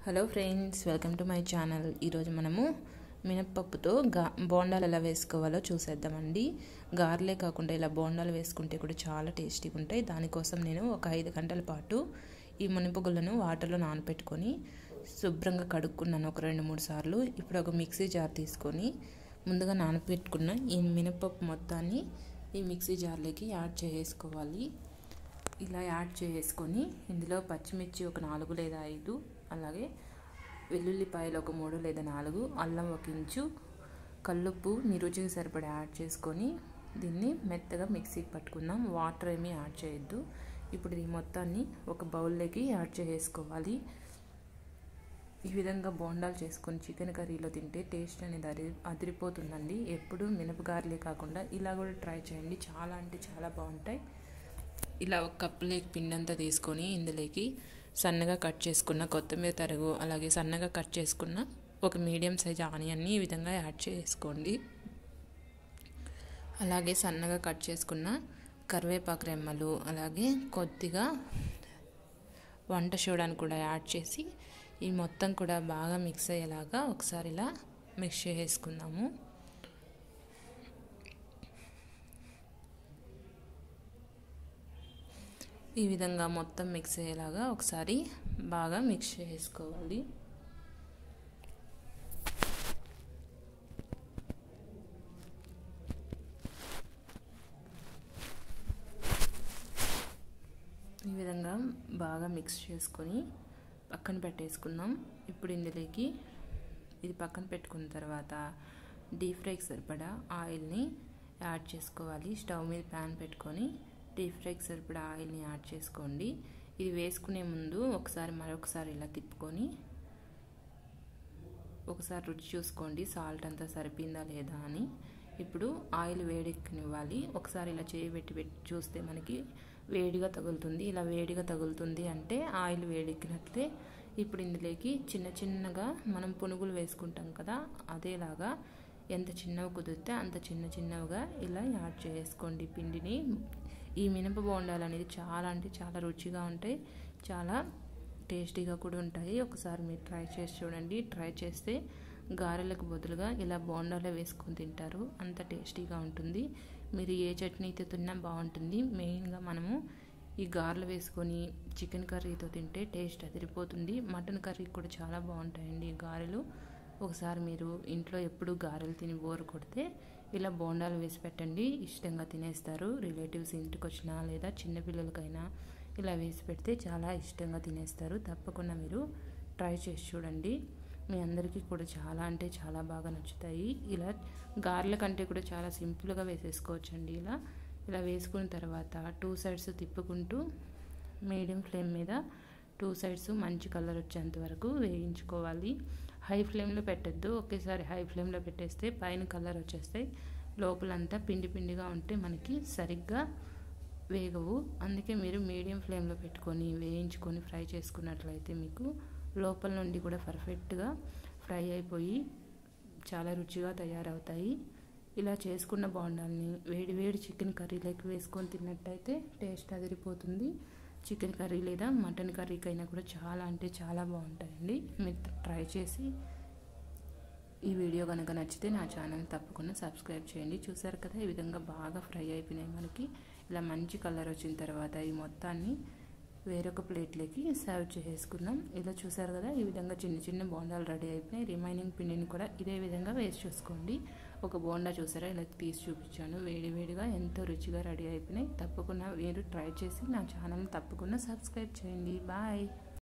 hello friends welcome to my channel ఈరోజు మనము మినప్పప్పుతో గా బోండాలు ఎలా వేసుకోవాలో చూసేద్దామండి గారెలే కాకుండా ఇలా బోండాలు వేసుకుంటే కూడా చాలా టేస్టీగా ఉంటాయి దానికోసం నేను ఒక ఐదు గంటల పాటు ఈ మునిపగులను వాటర్లో నానబెట్టుకొని శుభ్రంగా కడుక్కున్నాను ఒక రెండు మూడు సార్లు ఇప్పుడు ఒక మిక్సీ జార్ తీసుకొని ముందుగా నానబెట్టుకున్న ఈ మినపప్పు మొత్తాన్ని ఈ మిక్సీ జార్లోకి యాడ్ చేసుకోవాలి ఇలా యాడ్ చేసుకొని ఇందులో పచ్చిమిర్చి ఒక నాలుగు లేదా ఐదు అలాగే వెల్లుల్లిపాయలు ఒక మూడు లేదా నాలుగు అల్లం ఒక ఇంచు కల్లుప్పు మీ రుచికి సరిపడా యాడ్ చేసుకొని దీన్ని మెత్తగా మిక్సీకి పట్టుకుందాం వాటర్ ఏమీ యాడ్ చేయొద్దు ఇప్పుడు ఈ మొత్తాన్ని ఒక బౌల్లోకి యాడ్ చేసుకోవాలి ఈ విధంగా బోండాలు చేసుకొని చికెన్ కర్రీలో తింటే టేస్ట్ అనేది అరి అదిరిపోతుందండి ఎప్పుడు మినపగారలే కాకుండా ఇలా కూడా ట్రై చేయండి చాలా అంటే చాలా బాగుంటాయి ఇలా ఒక కప్పులోకి పిండి అంతా తీసుకొని ఇందులోకి సన్నగా కట్ చేసుకున్న కొత్తిమీర తరుగు అలాగే సన్నగా కట్ చేసుకున్న ఒక మీడియం సైజ్ ఆనియన్ని ఈ విధంగా యాడ్ చేసుకోండి అలాగే సన్నగా కట్ చేసుకున్న కరివేపాకు రెమ్మలు అలాగే కొద్దిగా వంట సోడాని కూడా యాడ్ చేసి ఈ మొత్తం కూడా బాగా మిక్స్ అయ్యేలాగా ఒకసారి ఇలా మిక్స్ చేసుకుందాము ఈ విధంగా మొత్తం మిక్స్ అయ్యేలాగా ఒకసారి బాగా మిక్స్ చేసుకోవాలి ఈ విధంగా బాగా మిక్స్ చేసుకొని పక్కన పెట్టేసుకుందాం ఇప్పుడు ఇందులోకి ఇది పక్కన పెట్టుకున్న తర్వాత డీప్ ఫ్రైకి సరిపడా ఆయిల్ని యాడ్ చేసుకోవాలి స్టవ్ మీద ప్యాన్ పెట్టుకొని డీప్ ఫ్రైకి సరిపడా ఆయిల్ని యాడ్ చేసుకోండి ఇది వేసుకునే ముందు ఒకసారి మరొకసారి ఇలా తిప్పుకొని ఒకసారి రుచి చూసుకోండి సాల్ట్ అంతా సరిపోయిందా లేదా అని ఇప్పుడు ఆయిల్ వేడెక్కనివ్వాలి ఒకసారి ఇలా చేయి పెట్టి పెట్టి చూస్తే మనకి వేడిగా తగులుతుంది ఇలా వేడిగా తగులుతుంది అంటే ఆయిల్ వేడెక్కినట్లే ఇప్పుడు ఇందులోకి చిన్న చిన్నగా మనం పునుగులు వేసుకుంటాం కదా అదేలాగా ఎంత చిన్నవి కుదిరితే అంత చిన్న చిన్నవిగా ఇలా యాడ్ చేసుకోండి పిండిని ఈ మినప బోండాలు అనేది చాలా అంటే చాలా రుచిగా ఉంటాయి చాలా టేస్టీగా కూడా ఉంటాయి ఒకసారి మీరు ట్రై చేసి చూడండి ట్రై చేస్తే గారెలకు బదులుగా ఇలా బోండాలే వేసుకొని తింటారు అంత టేస్టీగా ఉంటుంది మీరు ఏ చట్నీతో తిన్నా బాగుంటుంది మెయిన్గా మనము ఈ గారెలు వేసుకొని చికెన్ కర్రీతో తింటే టేస్ట్ అదిరిపోతుంది మటన్ కర్రీ కూడా చాలా బాగుంటాయండి ఈ గారెలు ఒకసారి మీరు ఇంట్లో ఎప్పుడు గారెలు తిని బోరు కొడితే ఇలా బోండాలు వేసి పెట్టండి ఇష్టంగా తినేస్తారు రిలేటివ్స్ ఇంటికి వచ్చినా లేదా చిన్నపిల్లలకైనా ఇలా వేసి పెడితే చాలా ఇష్టంగా తినేస్తారు తప్పకుండా మీరు ట్రై చేసి చూడండి మీ అందరికీ కూడా చాలా అంటే చాలా బాగా నచ్చుతాయి ఇలా గారెల కంటే కూడా చాలా సింపుల్గా వేసేసుకోవచ్చండి ఇలా ఇలా వేసుకున్న తర్వాత టూ సైడ్స్ తిప్పుకుంటూ మీడియం ఫ్లేమ్ మీద టూ సైడ్స్ మంచి కలర్ వచ్చేంత వరకు వేయించుకోవాలి హై ఫ్లేమ్లో పెట్టద్దు ఒకేసారి హై ఫ్లేమ్లో పెట్టేస్తే పైన కలర్ వచ్చేస్తాయి లోపలంతా పిండి పిండిగా ఉంటే మనకి సరిగ్గా వేగవు అందుకే మీరు మీడియం ఫ్లేమ్లో పెట్టుకొని వేయించుకొని ఫ్రై చేసుకున్నట్లయితే మీకు లోపల నుండి కూడా పర్ఫెక్ట్గా ఫ్రై అయిపోయి చాలా రుచిగా తయారవుతాయి ఇలా చేసుకున్న బోండాల్ని వేడి వేడి చికెన్ కర్రీలోకి వేసుకొని తిన్నట్టయితే టేస్ట్ అదిరిపోతుంది చికెన్ కర్రీ లేదా మటన్ కర్రీకైనా కూడా చాలా అంటే చాలా బాగుంటాయండి మీరు ట్రై చేసి ఈ వీడియో కనుక నచ్చితే నా ఛానల్ తప్పకుండా సబ్స్క్రైబ్ చేయండి చూసారు కదా ఈ విధంగా బాగా ఫ్రై అయిపోయినాయి మనకి ఇలా మంచి కలర్ వచ్చిన తర్వాత ఈ మొత్తాన్ని వేరొక ప్లేట్లోకి సర్వ్ చేసుకుందాం ఇలా చూసారు కదా ఈ విధంగా చిన్న చిన్న బోండాలు రెడీ అయిపోయినాయి రిమైనింగ్ పిండిని కూడా ఇదే విధంగా వేసి చూసుకోండి ఒక బోండా చూసారా ఇలా తీసి చూపించాను వేడి వేడిగా ఎంతో రుచిగా రెడీ అయిపోయినాయి తప్పకుండా మీరు ట్రై చేసి నా ఛానల్ తప్పకుండా సబ్స్క్రైబ్ చేయండి బాయ్